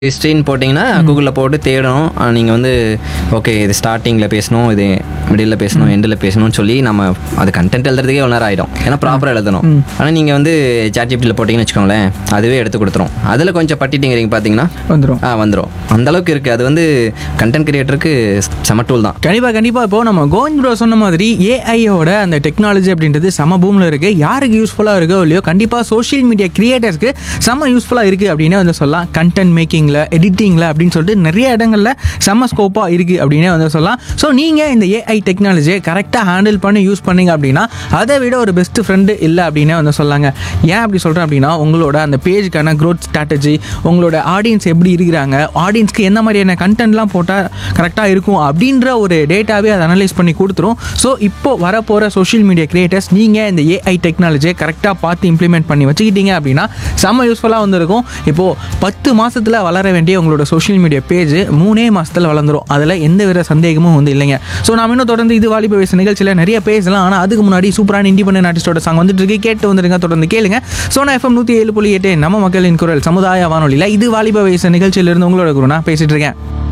ஹிஸ்ட்ரின்னு போட்டிங்கன்னா கூகுளில் போட்டு தேடணும் நீங்கள் வந்து ஓகே இது ஸ்டார்டிங்கில் பேசணும் இது மிடில் பேசணும் எண்டில் பேசணும்னு சொல்லி நம்ம அது கண்டென்ட் எழுதுறதுக்கே ஒரு நேரம் ஆகிடும் ஏன்னா ப்ராப்பராக எழுதணும் ஆனால் நீங்கள் வந்து சாட்ஜிபிட்டியில் போட்டிங்கன்னு வச்சுக்கோங்களேன் அதுவே எடுத்து கொடுத்துரும் அதில் கொஞ்சம் பட்டிட்டிங்கிறீங்க பார்த்தீங்கன்னா வந்துடும் ஆ வந்துடும் அந்த அளவுக்கு இருக்குது அது வந்து கண்டென்ட் கிரியேட்டருக்கு செம டூல் தான் கண்டிப்பாக கண்டிப்பாக இப்போ நம்ம கோவிந்த் ப்ரோ சொன்ன மாதிரி ஏஐயோட அந்த டெக்னாலஜி அப்படின்றது செம பூமில் இருக்குது யாருக்கு யூஸ்ஃபுல்லாக இருக்கோ இல்லையோ கண்டிப்பாக சோஷியல் மீடியா கிரியேட்டர்ஸ்க்கு செம யூஸ்ஃபுல்லாக இருக்குது அப்படின்னு வந்து சொல்லலாம் கண்டென்ட் மேக்கிங்கில் எடிட்டிங்கில் அப்படின்னு சொல்லிட்டு நிறைய இடங்களில் செம ஸ்கோப்பாக இருக்குது அப்படின்னே வந்து சொல்லலாம் ஸோ நீங்கள் இந்த ஏஐ டெக்னாலஜியை கரெக்டாக ஹேண்டில் பண்ணி யூஸ் பண்ணீங்க அப்படின்னா அதை விட ஒரு பெஸ்ட் ஃப்ரெண்டு இல்லை அப்படின்னே வந்து சொல்லாங்க ஏன் அப்படி சொல்கிறேன் அப்படின்னா உங்களோட அந்த பேஜுக்கான க்ரோத் ஸ்ட்ராட்டஜி உங்களோட ஆடியன்ஸ் எப்படி இருக்கிறாங்க ஆடியன்ஸ்க்கு எந்த மாதிரியான கண்டென்ட்லாம் போட்டால் கரெக்டாக இருக்கும் அப்படின்ற ஒரு டேட்டாவே அதை அனலைஸ் பண்ணி கொடுத்துரும் ஸோ இப்போ வரப்போகிற சோஷியல் மீடியா கிரியேட்டர்ஸ் நீங்கள் இந்த ஏஐ டெக்னாலஜியை கரெக்டாக பார்த்து இம்ப்ளிமெண்ட் பண்ணி வச்சுக்கிட்டீங்க அப்படின்னா செம்ம யூஸ்ஃபுல்லாக வந்திருக்கும் இப்போது பத்து மாதத்தில் வளர வேண்டிய உங்களோட சோஷியல் மீடியா பேஜ் மூணே மாதத்தில் வளர்ந்துரும் அதில் எந்த வித சந்தேகமும் வந்து இல்லைங்க ஸோ நாம் இன்னும் தொடர்ந்து இது வாலிப வயசு நிகழ்ச்சியில் நிறைய பேசலாம் ஆனால் அதுக்கு முன்னாடி சூப்பரான இண்டிபெண்டன்ட் ஆர்டிஸ்டோட சாங் வந்துட்டு இருக்கு கேட்டு வந்துருங்க தொடர்ந்து கேளுங்க சோனா எஃப்எம் நூற்றி ஏழு புள்ளி எட்டு நம்ம மக்களின் குரல் சமுதாய வானொலியில் இது வாலிப வயசு நிகழ்ச்சியிலிருந்து உங்களோட குரு நான் பேசிட்டு இருக்கேன்